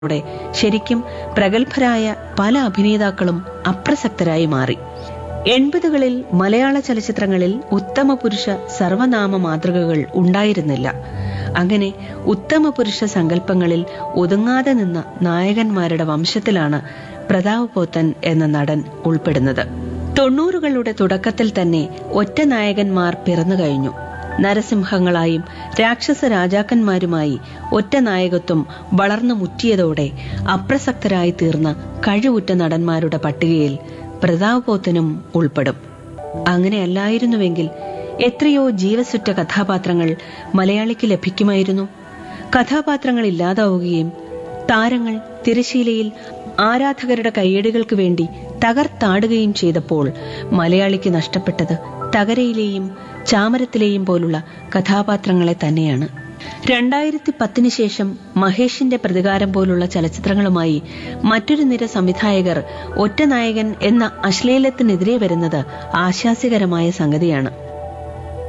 ോടെ ശരിക്കും പ്രഗത്ഭരായ പല അഭിനേതാക്കളും അപ്രസക്തരായി മാറി എൺപതുകളിൽ മലയാള ചലച്ചിത്രങ്ങളിൽ ഉത്തമ പുരുഷ സർവനാമ മാതൃകകൾ ഉണ്ടായിരുന്നില്ല അങ്ങനെ ഉത്തമ പുരുഷ സങ്കല്പങ്ങളിൽ ഒതുങ്ങാതെ നിന്ന നായകന്മാരുടെ വംശത്തിലാണ് പ്രതാപ് പോത്തൻ എന്ന നടൻ ഉൾപ്പെടുന്നത് തൊണ്ണൂറുകളുടെ തുടക്കത്തിൽ തന്നെ ഒറ്റ നായകന്മാർ പിറന്നു കഴിഞ്ഞു നരസിംഹങ്ങളായും രാക്ഷസ രാജാക്കന്മാരുമായി ഒറ്റ നായകത്വം വളർന്നു മുറ്റിയതോടെ അപ്രസക്തരായി തീർന്ന കഴിവുറ്റ നടന്മാരുടെ പട്ടികയിൽ പ്രതാപ് പോത്തനും ഉൾപ്പെടും അങ്ങനെയല്ലായിരുന്നുവെങ്കിൽ എത്രയോ ജീവസുറ്റ കഥാപാത്രങ്ങൾ മലയാളിക്ക് ലഭിക്കുമായിരുന്നു കഥാപാത്രങ്ങൾ ഇല്ലാതാവുകയും താരങ്ങൾ തിരശീലയിൽ ആരാധകരുടെ കയ്യടികൾക്ക് വേണ്ടി തകർത്താടുകയും ചെയ്തപ്പോൾ മലയാളിക്ക് നഷ്ടപ്പെട്ടത് തകരയിലെയും ചാമരത്തിലെയും പോലുള്ള കഥാപാത്രങ്ങളെ തന്നെയാണ് രണ്ടായിരത്തി പത്തിന് ശേഷം മഹേഷിന്റെ പ്രതികാരം പോലുള്ള ചലച്ചിത്രങ്ങളുമായി മറ്റൊരു നിര സംവിധായകർ ഒറ്റ നായകൻ എന്ന അശ്ലീലത്തിനെതിരെ വരുന്നത് ആശാസ്യകരമായ സംഗതിയാണ്